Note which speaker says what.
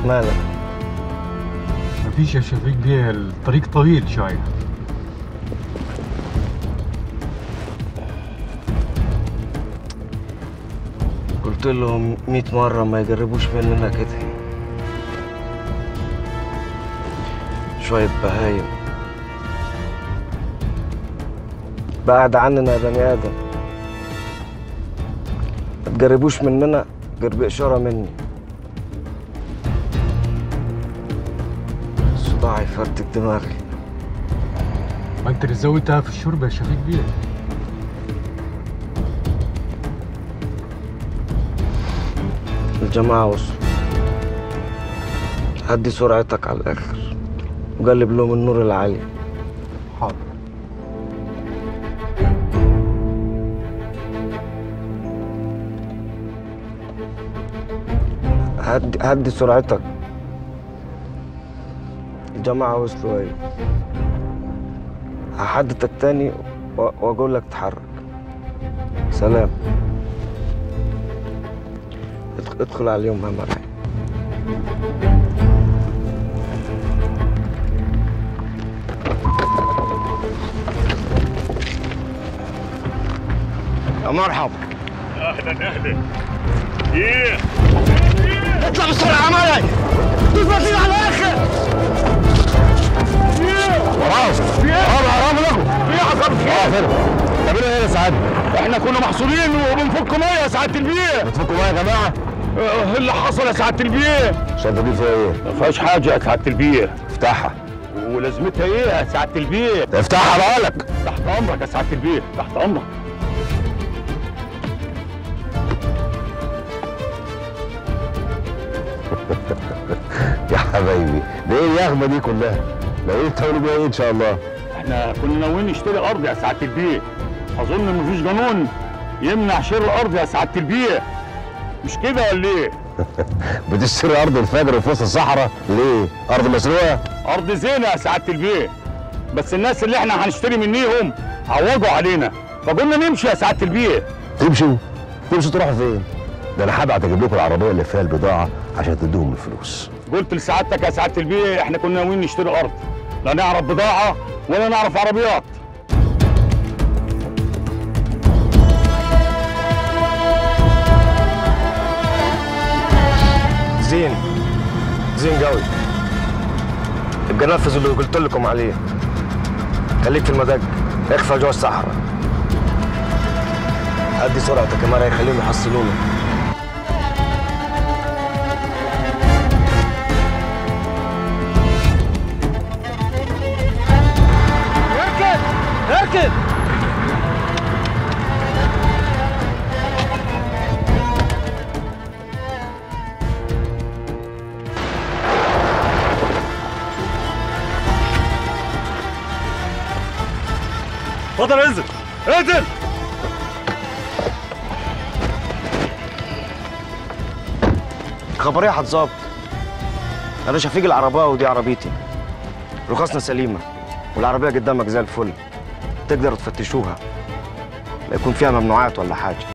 Speaker 1: مالك
Speaker 2: مفيش يا شفيق بيه الطريق طويل شوية
Speaker 1: قلت لهم 100 مرة ما يقربوش مننا كده شوية بهايم بعد عننا يا بني آدم ما تقربوش مننا غير بإشارة مني صداعي يفرتك دماغي
Speaker 2: ما انت اللي زودتها في الشرب يا شفيق بيه
Speaker 1: الجماعة وصلوا هدي سرعتك على الآخر وقلب لهم النور العالي
Speaker 2: حاضر
Speaker 1: هدي هدي سرعتك الجماعة وصلوا ايه هحددك تاني و- واقول لك تحرك سلام ادخ- ادخل عليهم يا مرحبا يا مرحبا
Speaker 3: اهلا اهلا ايه
Speaker 1: اطلع بسرعة يا مرحبا دوس بنزين على الآخر
Speaker 3: خلاص اه حرام لكم في حصل اه فين تعملوا ايه يا سعاده احنا كنا محصورين وبنفك ميه يا سعاده البيه بتفكوا ميه يا جماعه ايه اللي حصل يا سعاده البيه
Speaker 4: الشنطه دي فيها ايه؟
Speaker 3: ما فيهاش حاجه يا سعاده البيه
Speaker 4: افتحها
Speaker 3: ولازمتها ايه يا سعاده البيه
Speaker 4: افتحها بقولك
Speaker 3: تحت امرك يا سعاده البيه تحت امرك
Speaker 4: يا حبايبي ده ايه اليغمه دي كلها؟ لو ايه بتعملوا بيها ايه ان شاء الله؟
Speaker 3: احنا كنا ناويين نشتري ارض يا سعاده البيه اظن مفيش قانون يمنع شراء الارض يا سعاده البيه مش كده ولا ايه
Speaker 4: بتشتري ارض الفجر في وسط الصحراء ليه؟ ارض مسروقه؟
Speaker 3: ارض زينه يا سعاده البيه بس الناس اللي احنا هنشتري منيهم عوضوا علينا فقلنا نمشي يا سعاده البيه
Speaker 4: تمشوا؟ تمشوا تروحوا فين؟ ده انا هبعت اجيب لكم العربيه اللي فيها البضاعه عشان تدوهم الفلوس
Speaker 3: قلت لسعادتك يا سعاده البيه احنا كنا ناويين نشتري ارض لا نعرف بضاعه ولا نعرف عربيات
Speaker 1: زين زين قوي يبقى نفذوا اللي قلت لكم عليه خليك في المدق اخفى جوا الصحراء هدي سرعتك يا مرة يخليهم يحصلونا اركن اركن
Speaker 3: اتفضل انزل انزل
Speaker 1: خبريه هتظبط انا شفيق العرباء ودي عربيتي رخصنا سليمه والعربيه قدامك زي الفل تقدروا تفتشوها لا يكون فيها ممنوعات ولا حاجه